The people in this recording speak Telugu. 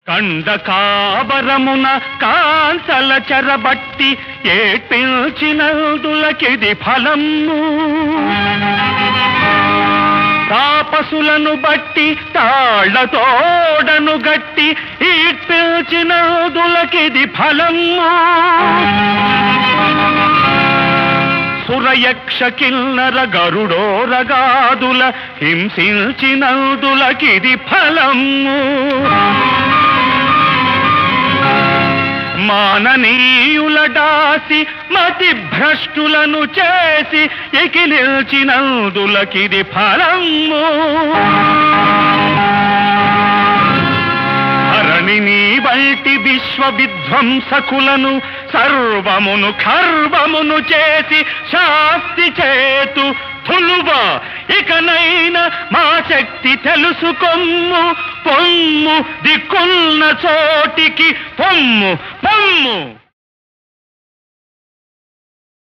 కండ కాబరమున కాంతల చెరబట్టి ఏడ్పించినందులకిది ఫలము తాపసులను బట్టి తాళ్లతోడను గట్టి ఈడ్పించినందులకిది ఫలము సురయక్ష కిన్నర గరుడోరగాదుల హింసించినందులకిది ఫలము మాననీయుల దాసి మతి భ్రష్టులను చేసి ఎకిలిల్చినందులకిది ఫలము ధరణిని వంటి విశ్వ విధ్వంసకులను సర్వమును ఖర్వమును చేసి శాస్తి చేతు తులువ ఇకనైనా మా శక్తి తెలుసుకొమ్ము పొమ్ము దిక్కున్న చోటికి పొమ్ము పొమ్ము